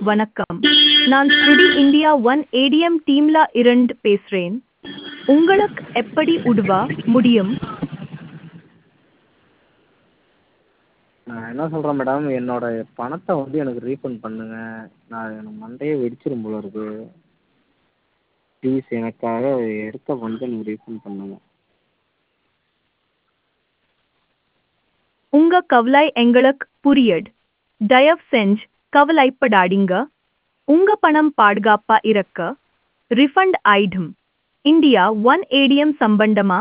வணக்கம் நான் ஸ்ருடி இந்தியா ஒன் ஏடிஎம் டீம்ல இருந்து பேசுறேன் உங்களுக்கு எப்படி உதவ முடியும் நான் என்ன சொல்கிறேன் மேடம் என்னோட பணத்தை வந்து எனக்கு ரீஃபண்ட் பண்ணுங்க நான் எனக்கு மண்டையே வெடிச்சிடும் போல இருக்கு ப்ளீஸ் எனக்காக எடுத்த பணத்தை எனக்கு ரீஃபண்ட் பண்ணுங்க உங்க கவலை எங்களுக்கு புரியுது தயவு செஞ்சு கவலைப்படாதீங்க உங்க பணம் பாதுகாப்பா இருக்க ரிஃபண்ட் ஆயிடும் இந்தியா ஒன் ஏடிஎம் சம்பந்தமா